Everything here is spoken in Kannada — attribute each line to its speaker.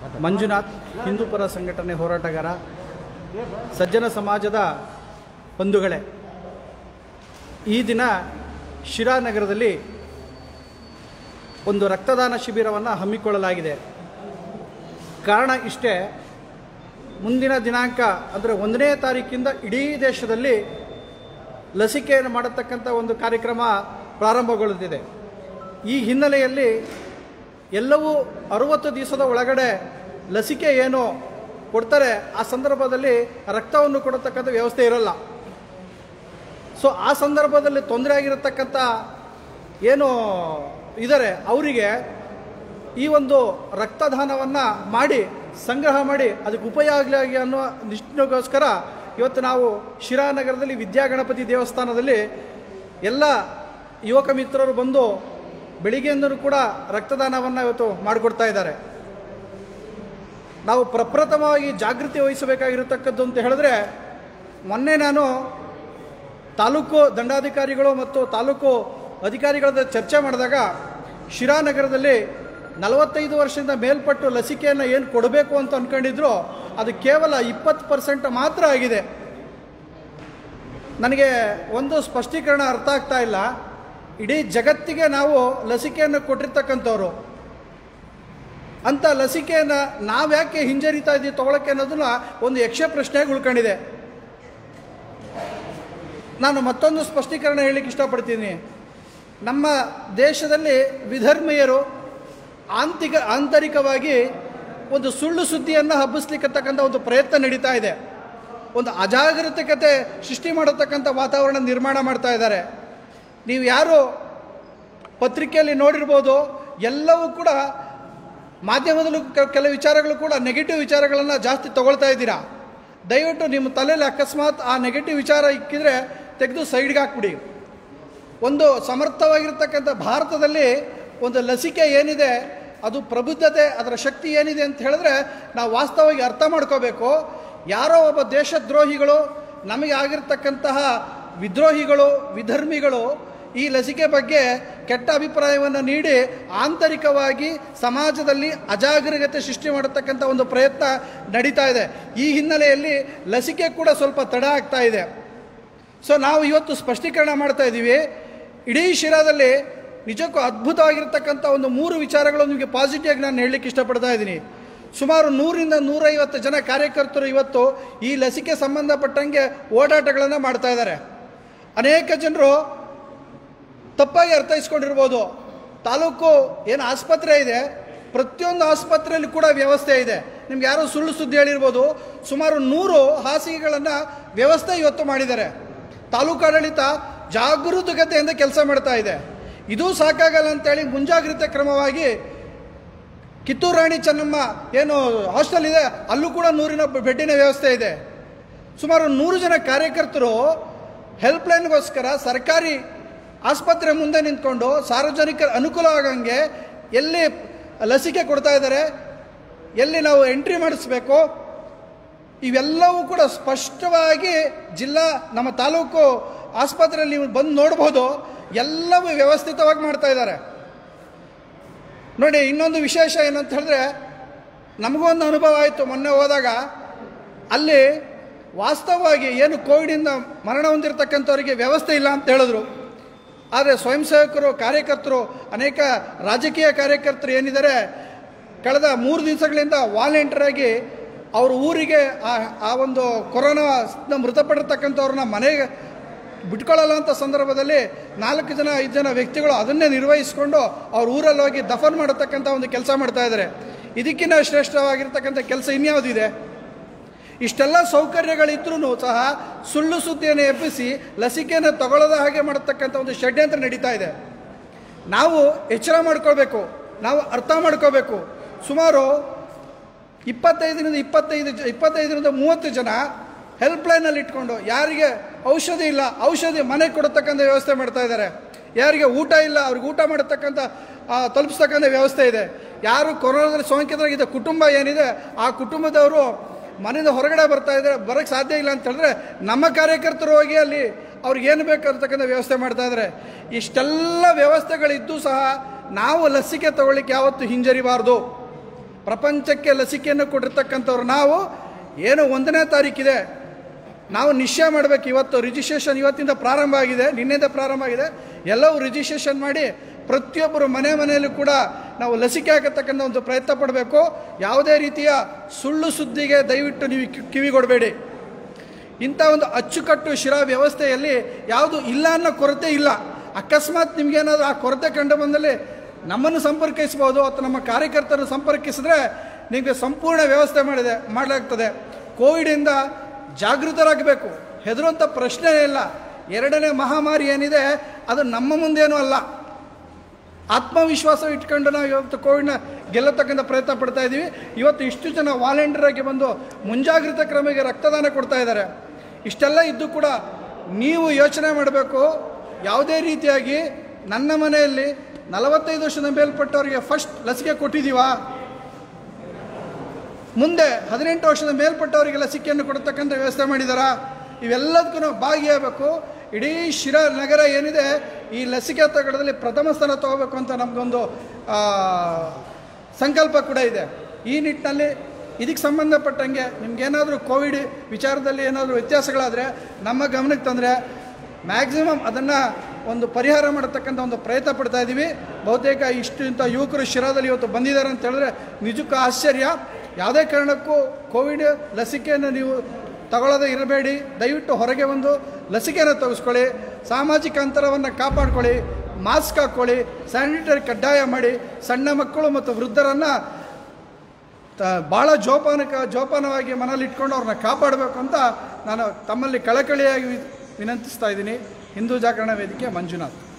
Speaker 1: ಮಂಜುನಾಥ್ ಹಿಂದೂಪರ ಸಂಘಟನೆ ಹೋರಾಟಗಾರ ಸಜ್ಜನ ಸಮಾಜದ ಬಂಧುಗಳೇ ಈ ದಿನ ಶಿರಾನಗರದಲ್ಲಿ ಒಂದು ರಕ್ತದಾನ ಶಿಬಿರವನ್ನು ಹಮ್ಮಿಕೊಳ್ಳಲಾಗಿದೆ ಕಾರಣ ಇಷ್ಟೇ ಮುಂದಿನ ದಿನಾಂಕ ಅಂದರೆ ಒಂದನೇ ತಾರೀಕಿಂದ ಇಡೀ ದೇಶದಲ್ಲಿ ಲಸಿಕೆಯನ್ನು ಮಾಡತಕ್ಕಂಥ ಒಂದು ಕಾರ್ಯಕ್ರಮ ಪ್ರಾರಂಭಗೊಳ್ಳುತ್ತಿದೆ ಈ ಹಿನ್ನೆಲೆಯಲ್ಲಿ ಎಲ್ಲವೂ ಅರುವತ್ತು ದಿವಸದ ಒಳಗಡೆ ಲಸಿಕೆ ಏನು ಕೊಡ್ತಾರೆ ಆ ಸಂದರ್ಭದಲ್ಲಿ ರಕ್ತವನ್ನು ಕೊಡತಕ್ಕಂಥ ವ್ಯವಸ್ಥೆ ಇರಲ್ಲ ಸೊ ಆ ಸಂದರ್ಭದಲ್ಲಿ ತೊಂದರೆ ಆಗಿರತಕ್ಕಂಥ ಏನು ಇದ್ದಾರೆ ಅವರಿಗೆ ಈ ಒಂದು ರಕ್ತದಾನವನ್ನು ಮಾಡಿ ಸಂಗ್ರಹ ಮಾಡಿ ಅದಕ್ಕೆ ಉಪಯೋಗ ಆಗಲಿ ಅನ್ನೋ ನಿಷ್ಠೆಗೋಸ್ಕರ ಇವತ್ತು ನಾವು ಶಿರಾನಗರದಲ್ಲಿ ವಿದ್ಯಾಗಣಪತಿ ದೇವಸ್ಥಾನದಲ್ಲಿ ಎಲ್ಲ ಯುವಕ ಮಿತ್ರರು ಬಂದು ಬೆಳಿಗ್ಗೆಯಿಂದಲೂ ಕೂಡ ರಕ್ತದಾನವನ್ನು ಇವತ್ತು ಮಾಡಿಕೊಡ್ತಾ ಇದ್ದಾರೆ ನಾವು ಪ್ರಪ್ರಥಮವಾಗಿ ಜಾಗೃತಿ ವಹಿಸಬೇಕಾಗಿರತಕ್ಕದ್ದು ಅಂತ ಹೇಳಿದ್ರೆ ಮೊನ್ನೆ ನಾನು ತಾಲೂಕು ದಂಡಾಧಿಕಾರಿಗಳು ಮತ್ತು ತಾಲೂಕು ಅಧಿಕಾರಿಗಳ ಜೊತೆ ಚರ್ಚೆ ಮಾಡಿದಾಗ ಶಿರಾನಗರದಲ್ಲಿ ನಲವತ್ತೈದು ವರ್ಷದಿಂದ ಮೇಲ್ಪಟ್ಟು ಲಸಿಕೆಯನ್ನು ಏನು ಕೊಡಬೇಕು ಅಂತ ಅಂದ್ಕೊಂಡಿದ್ರು ಅದು ಕೇವಲ ಇಪ್ಪತ್ತು ಪರ್ಸೆಂಟ್ ಮಾತ್ರ ಆಗಿದೆ ನನಗೆ ಒಂದು ಸ್ಪಷ್ಟೀಕರಣ ಅರ್ಥ ಆಗ್ತಾ ಇಲ್ಲ ಇಡೀ ಜಗತ್ತಿಗೆ ನಾವು ಲಸಿಕೆಯನ್ನು ಕೊಟ್ಟಿರ್ತಕ್ಕಂಥವ್ರು ಅಂಥ ಲಸಿಕೆಯನ್ನು ನಾವ್ಯಾಕೆ ಹಿಂಜರಿತಾ ಇದ್ದೀವಿ ತೊಗೊಳಕ್ಕೆ ಅನ್ನೋದನ್ನ ಒಂದು ಯಕ್ಷ ಪ್ರಶ್ನೆಯಾಗಿ ಉಳ್ಕೊಂಡಿದೆ ನಾನು ಮತ್ತೊಂದು ಸ್ಪಷ್ಟೀಕರಣ ಹೇಳಲಿಕ್ಕೆ ಇಷ್ಟಪಡ್ತೀನಿ ನಮ್ಮ ದೇಶದಲ್ಲಿ ವಿಧರ್ಮೀಯರು ಆಂತಿಕ ಆಂತರಿಕವಾಗಿ ಒಂದು ಸುಳ್ಳು ಸುದ್ದಿಯನ್ನು ಹಬ್ಬಿಸ್ಲಿಕ್ಕತಕ್ಕಂಥ ಒಂದು ಪ್ರಯತ್ನ ನಡೀತಾ ಇದೆ ಒಂದು ಅಜಾಗರೂಕತೆ ಸೃಷ್ಟಿ ಮಾಡತಕ್ಕಂಥ ವಾತಾವರಣ ನಿರ್ಮಾಣ ಮಾಡ್ತಾ ಇದ್ದಾರೆ ನೀವು ಯಾರು ಪತ್ರಿಕೆಯಲ್ಲಿ ನೋಡಿರ್ಬೋದು ಎಲ್ಲವೂ ಕೂಡ ಮಾಧ್ಯಮದಲ್ಲೂ ಕೆ- ಕೆಲವು ವಿಚಾರಗಳು ಕೂಡ ನೆಗೆಟಿವ್ ವಿಚಾರಗಳನ್ನು ಜಾಸ್ತಿ ತಗೊಳ್ತಾ ಇದ್ದೀರಾ ದಯವಿಟ್ಟು ನಿಮ್ಮ ತಲೆಯಲ್ಲಿ ಅಕಸ್ಮಾತ್ ಆ ನೆಗೆಟಿವ್ ವಿಚಾರ ಇಕ್ಕಿದ್ರೆ ತೆಗೆದು ಸೈಡ್ಗೆ ಹಾಕ್ಬಿಡಿ ಒಂದು ಸಮರ್ಥವಾಗಿರ್ತಕ್ಕಂಥ ಭಾರತದಲ್ಲಿ ಒಂದು ಲಸಿಕೆ ಏನಿದೆ ಅದು ಪ್ರಬುದ್ಧತೆ ಅದರ ಶಕ್ತಿ ಏನಿದೆ ಅಂತ ಹೇಳಿದ್ರೆ ನಾವು ವಾಸ್ತವವಾಗಿ ಅರ್ಥ ಮಾಡ್ಕೋಬೇಕು ಯಾರೋ ಒಬ್ಬ ದೇಶದ್ರೋಹಿಗಳು ನಮಗೆ ಆಗಿರ್ತಕ್ಕಂತಹ ವಿದ್ರೋಹಿಗಳು ವಿಧರ್ಮಿಗಳು ಈ ಲಸಿಕೆ ಬಗ್ಗೆ ಕೆಟ್ಟ ಅಭಿಪ್ರಾಯವನ್ನು ನೀಡಿ ಆಂತರಿಕವಾಗಿ ಸಮಾಜದಲ್ಲಿ ಅಜಾಗರೂಕತೆ ಸೃಷ್ಟಿ ಮಾಡತಕ್ಕಂಥ ಒಂದು ಪ್ರಯತ್ನ ನಡೀತಾ ಇದೆ ಈ ಹಿನ್ನೆಲೆಯಲ್ಲಿ ಲಸಿಕೆ ಕೂಡ ಸ್ವಲ್ಪ ತಡ ಆಗ್ತಾ ಇದೆ ಸೊ ನಾವು ಇವತ್ತು ಸ್ಪಷ್ಟೀಕರಣ ಮಾಡ್ತಾ ಇದ್ದೀವಿ ಇಡೀ ಶಿರಾದಲ್ಲಿ ನಿಜಕ್ಕೂ ಅದ್ಭುತವಾಗಿರ್ತಕ್ಕಂಥ ಒಂದು ಮೂರು ವಿಚಾರಗಳು ನಿಮಗೆ ಪಾಸಿಟಿವ್ ಆಗಿ ನಾನು ಹೇಳಲಿಕ್ಕೆ ಇಷ್ಟಪಡ್ತಾ ಇದ್ದೀನಿ ಸುಮಾರು ನೂರಿಂದ ನೂರೈವತ್ತು ಜನ ಕಾರ್ಯಕರ್ತರು ಇವತ್ತು ಈ ಲಸಿಕೆ ಸಂಬಂಧಪಟ್ಟಂಗೆ ಓಡಾಟಗಳನ್ನು ಮಾಡ್ತಾ ಇದ್ದಾರೆ ಅನೇಕ ಜನರು ತಪ್ಪಾಗಿ ಅರ್ಥೈಸ್ಕೊಂಡಿರ್ಬೋದು ತಾಲೂಕು ಏನು ಆಸ್ಪತ್ರೆ ಇದೆ ಪ್ರತಿಯೊಂದು ಆಸ್ಪತ್ರೆಯಲ್ಲಿ ಕೂಡ ವ್ಯವಸ್ಥೆ ಇದೆ ನಿಮ್ಗೆ ಯಾರೋ ಸುಳ್ಳು ಸುದ್ದಿ ಹೇಳಿರ್ಬೋದು ಸುಮಾರು ನೂರು ಹಾಸಿಗೆಗಳನ್ನು ವ್ಯವಸ್ಥೆ ಇವತ್ತು ಮಾಡಿದ್ದಾರೆ ತಾಲೂಕು ಆಡಳಿತ ಜಾಗರೂಕತೆಯಿಂದ ಕೆಲಸ ಮಾಡ್ತಾ ಇದೆ ಇದೂ ಸಾಕಾಗಲ್ಲ ಅಂತೇಳಿ ಮುಂಜಾಗ್ರತೆ ಕ್ರಮವಾಗಿ ಕಿತ್ತೂರು ರಾಣಿ ಚೆನ್ನಮ್ಮ ಏನು ಹಾಸ್ಟೆಲ್ ಇದೆ ಅಲ್ಲೂ ಕೂಡ ನೂರಿನ ಬೆಡ್ಡಿನ ವ್ಯವಸ್ಥೆ ಇದೆ ಸುಮಾರು ನೂರು ಜನ ಕಾರ್ಯಕರ್ತರು ಹೆಲ್ಪ್ಲೈನ್ಗೋಸ್ಕರ ಸರ್ಕಾರಿ ಆಸ್ಪತ್ರೆ ಮುಂದೆ ನಿಂತ್ಕೊಂಡು ಸಾರ್ವಜನಿಕರ ಅನುಕೂಲ ಆಗಂಗೆ ಎಲ್ಲಿ ಲಸಿಕೆ ಕೊಡ್ತಾ ಇದ್ದಾರೆ ಎಲ್ಲಿ ನಾವು ಎಂಟ್ರಿ ಮಾಡಿಸ್ಬೇಕು ಇವೆಲ್ಲವೂ ಕೂಡ ಸ್ಪಷ್ಟವಾಗಿ ಜಿಲ್ಲಾ ನಮ್ಮ ತಾಲೂಕು ಆಸ್ಪತ್ರೆಯಲ್ಲಿ ನೀವು ಬಂದು ನೋಡ್ಬೋದು ಎಲ್ಲವೂ ವ್ಯವಸ್ಥಿತವಾಗಿ ಮಾಡ್ತಾ ಇದ್ದಾರೆ ನೋಡಿ ಇನ್ನೊಂದು ವಿಶೇಷ ಏನಂತ ಹೇಳಿದ್ರೆ ನಮಗೂ ಒಂದು ಅನುಭವ ಆಯಿತು ಮೊನ್ನೆ ಹೋದಾಗ ಅಲ್ಲಿ ವಾಸ್ತವವಾಗಿ ಏನು ಕೋವಿಡಿಂದ ಮರಣ ಹೊಂದಿರತಕ್ಕಂಥವರಿಗೆ ವ್ಯವಸ್ಥೆ ಇಲ್ಲ ಅಂತ ಹೇಳಿದ್ರು ಆದರೆ ಸ್ವಯಂ ಸೇವಕರು ಕಾರ್ಯಕರ್ತರು ಅನೇಕ ರಾಜಕೀಯ ಕಾರ್ಯಕರ್ತರು ಏನಿದ್ದಾರೆ ಕಳೆದ ಮೂರು ದಿವಸಗಳಿಂದ ವಾಲಂಟಿಯರ್ ಆಗಿ ಅವ್ರ ಊರಿಗೆ ಆ ಆ ಒಂದು ಕೊರೋನಾ ಮೃತಪಟ್ಟಿರ್ತಕ್ಕಂಥವ್ರನ್ನ ಮನೆಗೆ ಬಿಟ್ಕೊಳ್ಳಲ್ಲ ಅಂತ ಸಂದರ್ಭದಲ್ಲಿ ನಾಲ್ಕು ಜನ ಐದು ಜನ ವ್ಯಕ್ತಿಗಳು ಅದನ್ನೇ ನಿರ್ವಹಿಸಿಕೊಂಡು ಅವ್ರ ಊರಲ್ಲಿ ಹೋಗಿ ದಫನ್ ಮಾಡತಕ್ಕಂಥ ಒಂದು ಕೆಲಸ ಮಾಡ್ತಾ ಇದ್ದಾರೆ ಇದಕ್ಕಿಂತ ಶ್ರೇಷ್ಠವಾಗಿರ್ತಕ್ಕಂಥ ಕೆಲಸ ಇನ್ಯಾವುದಿದೆ ಇಷ್ಟೆಲ್ಲ ಸೌಕರ್ಯಗಳಿದ್ರೂ ಸಹ ಸುಳ್ಳು ಸುದ್ದಿಯನ್ನು ಎಬ್ಬಿಸಿ ಲಸಿಕೆಯನ್ನು ತಗೊಳ್ಳದ ಹಾಗೆ ಮಾಡತಕ್ಕಂಥ ಒಂದು ಷಡ್ಯಂತ್ರ ನಡೀತಾ ಇದೆ ನಾವು ಎಚ್ಚರ ಮಾಡ್ಕೋಬೇಕು ನಾವು ಅರ್ಥ ಮಾಡ್ಕೋಬೇಕು ಸುಮಾರು ಇಪ್ಪತ್ತೈದರಿಂದ ಇಪ್ಪತ್ತೈದು ಜ- ಇಪ್ಪತ್ತೈದರಿಂದ ಮೂವತ್ತು ಜನ ಹೆಲ್ಪ್ಲೈನಲ್ಲಿ ಇಟ್ಕೊಂಡು ಯಾರಿಗೆ ಔಷಧಿ ಇಲ್ಲ ಔಷಧಿ ಮನೆಗೆ ಕೊಡತಕ್ಕಂಥ ವ್ಯವಸ್ಥೆ ಮಾಡ್ತಾ ಇದ್ದಾರೆ ಯಾರಿಗೆ ಊಟ ಇಲ್ಲ ಅವ್ರಿಗೆ ಊಟ ಮಾಡತಕ್ಕಂಥ ಆ, ತಲುಪಿಸ್ತಕ್ಕಂಥ ವ್ಯವಸ್ಥೆ ಇದೆ ಯಾರು ಕೊರೋನಾದಲ್ಲಿ ಸೋಂಕಿತರಾಗಿದ್ದ ಕುಟುಂಬ ಏನಿದೆ ಆ ಕುಟುಂಬದವರು ಮನೆಯಿಂದ ಹೊರಗಡೆ ಬರ್ತಾ ಇದ್ದಾರೆ ಬರೋಕ್ಕೆ ಸಾಧ್ಯ ಇಲ್ಲ ಅಂತ ಹೇಳಿದ್ರೆ ನಮ್ಮ ಕಾರ್ಯಕರ್ತರು ಹೋಗಿ ಅಲ್ಲಿ ಅವ್ರಿಗೆ ಏನು ಬೇಕಾಗಿರ್ತಕ್ಕಂಥ ವ್ಯವಸ್ಥೆ ಮಾಡ್ತಾ ಇದ್ದಾರೆ ಇಷ್ಟೆಲ್ಲ ವ್ಯವಸ್ಥೆಗಳಿದ್ದು ಸಹ ನಾವು ಲಸಿಕೆ ತಗೊಳ್ಳಿಕ್ಕೆ ಯಾವತ್ತೂ ಹಿಂಜರಿಬಾರ್ದು ಪ್ರಪಂಚಕ್ಕೆ ಲಸಿಕೆಯನ್ನು ಕೊಟ್ಟಿರ್ತಕ್ಕಂಥವ್ರು ನಾವು ಏನು ಒಂದನೇ ತಾರೀಕಿದೆ ನಾವು ನಿಶ್ಚಯ ಮಾಡಬೇಕು ಇವತ್ತು ರಿಜಿಸ್ಟ್ರೇಷನ್ ಇವತ್ತಿಂದ ಪ್ರಾರಂಭ ಆಗಿದೆ ನಿನ್ನೆಯಿಂದ ಪ್ರಾರಂಭ ಆಗಿದೆ ಎಲ್ಲವೂ ರಿಜಿಸ್ಟ್ರೇಷನ್ ಮಾಡಿ ಪ್ರತಿಯೊಬ್ಬರು ಮನೆ ಮನೆಯಲ್ಲೂ ಕೂಡ ನಾವು ಲಸಿಕೆ ಹಾಕತಕ್ಕಂಥ ಒಂದು ಪ್ರಯತ್ನ ಪಡಬೇಕು ಯಾವುದೇ ರೀತಿಯ ಸುಳ್ಳು ಸುದ್ದಿಗೆ ದಯವಿಟ್ಟು ನೀವು ಕಿ- ಕಿವಿಗೊಡಬೇಡಿ ಇಂಥ ಒಂದು ಅಚ್ಚುಕಟ್ಟು ಶಿರಾ ವ್ಯವಸ್ಥೆಯಲ್ಲಿ ಯಾವುದು ಇಲ್ಲ ಅನ್ನೋ ಕೊರತೆ ಇಲ್ಲ ಅಕಸ್ಮಾತ್ ನಿಮಗೇನಾದರೂ ಆ ಕೊರತೆ ಕಂಡು ಬಂದಲ್ಲಿ ನಮ್ಮನ್ನು ಸಂಪರ್ಕಿಸ್ಬೋದು ಅಥವಾ ನಮ್ಮ ಕಾರ್ಯಕರ್ತರನ್ನು ಸಂಪರ್ಕಿಸಿದ್ರೆ ನಿಮಗೆ ಸಂಪೂರ್ಣ ವ್ಯವಸ್ಥೆ ಮಾಡಿದೆ ಮಾಡಲಾಗ್ತದೆ ಕೋವಿಡಿಂದ ಜಾಗೃತರಾಗಬೇಕು ಹೆದರುವಂಥ ಪ್ರಶ್ನೆ ಇಲ್ಲ ಎರಡನೇ ಮಹಾಮಾರಿ ಏನಿದೆ ಅದು ನಮ್ಮ ಮುಂದೇನೂ ಅಲ್ಲ ಆತ್ಮವಿಶ್ವಾಸ ಇಟ್ಕೊಂಡು ನಾವು ಇವತ್ತು ಕೋವಿಡ್ನ ಗೆಲ್ಲತಕ್ಕಂಥ ಪ್ರಯತ್ನ ಪಡ್ತಾ ಇದ್ದೀವಿ ಇವತ್ತು ಇಷ್ಟು ಜನ ವಾಲಂಟಿಯರ್ ಆಗಿ ಬಂದು ಮುಂಜಾಗ್ರತಾ ಕ್ರಮಕ್ಕೆ ರಕ್ತದಾನ ಕೊಡ್ತಾ ಇದ್ದಾರೆ ಇಷ್ಟೆಲ್ಲ ಇದ್ದು ಕೂಡ ನೀವು ಯೋಚನೆ ಮಾಡಬೇಕು ಯಾವುದೇ ರೀತಿಯಾಗಿ ನನ್ನ ಮನೆಯಲ್ಲಿ ನಲವತ್ತೈದು ವರ್ಷದ ಮೇಲ್ಪಟ್ಟವರಿಗೆ ಫಸ್ಟ್ ಲಸಿಕೆ ಕೊಟ್ಟಿದ್ದೀವಾ ಮುಂದೆ ಹದಿನೆಂಟು ವರ್ಷದ ಮೇಲ್ಪಟ್ಟವರಿಗೆ ಲಸಿಕೆಯನ್ನು ಕೊಡತಕ್ಕಂಥ ವ್ಯವಸ್ಥೆ ಮಾಡಿದಾರಾ ಇವೆಲ್ಲದಕ್ಕೂ ನಾವು ಭಾಗಿಯಾಗಬೇಕು ಇಡೀ ಶಿರಾ ನಗರ ಏನಿದೆ ಈ ಲಸಿಕೆ ತಗೊಳ್ಳೋದ್ರಲ್ಲಿ ಪ್ರಥಮ ಸ್ಥಾನ ತಗೋಬೇಕು ಅಂತ ನಮಗೊಂದು ಆ, ಸಂಕಲ್ಪ ಕೂಡ ಇದೆ ಈ ನಿಟ್ಟಿನಲ್ಲಿ ಇದಕ್ಕೆ ಸಂಬಂಧಪಟ್ಟಂಗೆ ನಿಮ್ಗೇನಾದರೂ ಕೋವಿಡ್ ವಿಚಾರದಲ್ಲಿ ಏನಾದರೂ ವ್ಯತ್ಯಾಸಗಳಾದರೆ ನಮ್ಮ ಗಮನಕ್ಕೆ ತಂದರೆ ಮ್ಯಾಕ್ಸಿಮಮ್ ಅದನ್ನು ಒಂದು ಪರಿಹಾರ ಮಾಡತಕ್ಕಂಥ ಒಂದು ಪ್ರಯತ್ನ ಪಡ್ತಾ ಇದ್ದೀವಿ ಬಹುತೇಕ ಇಷ್ಟು ಇಂಥ ಯುವಕರು ಶಿರಾದಲ್ಲಿ ಇವತ್ತು ಬಂದಿದ್ದಾರೆ ಅಂತ ಹೇಳಿದ್ರೆ ನಿಜಕ್ಕೂ ಆಶ್ಚರ್ಯ ಯಾವುದೇ ಕಾರಣಕ್ಕೂ ಕೋವಿಡ್ ಲಸಿಕೆಯನ್ನು ನೀವು ತಗೊಳ್ಳೋದೇ ಇರಬೇಡಿ ದಯವಿಟ್ಟು ಹೊರಗೆ ಒಂದು ಲಸಿಕೆಯನ್ನು ತೆಗೆಸ್ಕೊಳ್ಳಿ ಸಾಮಾಜಿಕ ಅಂತರವನ್ನು ಕಾಪಾಡ್ಕೊಳ್ಳಿ ಮಾಸ್ಕ್ ಹಾಕ್ಕೊಳ್ಳಿ ಸ್ಯಾನಿಟರಿ ಕಡ್ಡಾಯ ಮಾಡಿ ಸಣ್ಣ ಮಕ್ಕಳು ಮತ್ತು ವೃದ್ಧರನ್ನು ತ ಭಾಳ ಜೋಪಾನಕ ಜೋಪಾನವಾಗಿ ಮನೇಲಿ ಇಟ್ಕೊಂಡು ಅವ್ರನ್ನ ಕಾಪಾಡಬೇಕು ಅಂತ ನಾನು ತಮ್ಮಲ್ಲಿ ಕಳಕಳಿಯಾಗಿ ವಿ- ವಿನಂತಿಸ್ತಾ ಇದ್ದೀನಿ ಹಿಂದೂ ಜಾಗರಣ ವೇದಿಕೆ ಮಂಜುನಾಥ್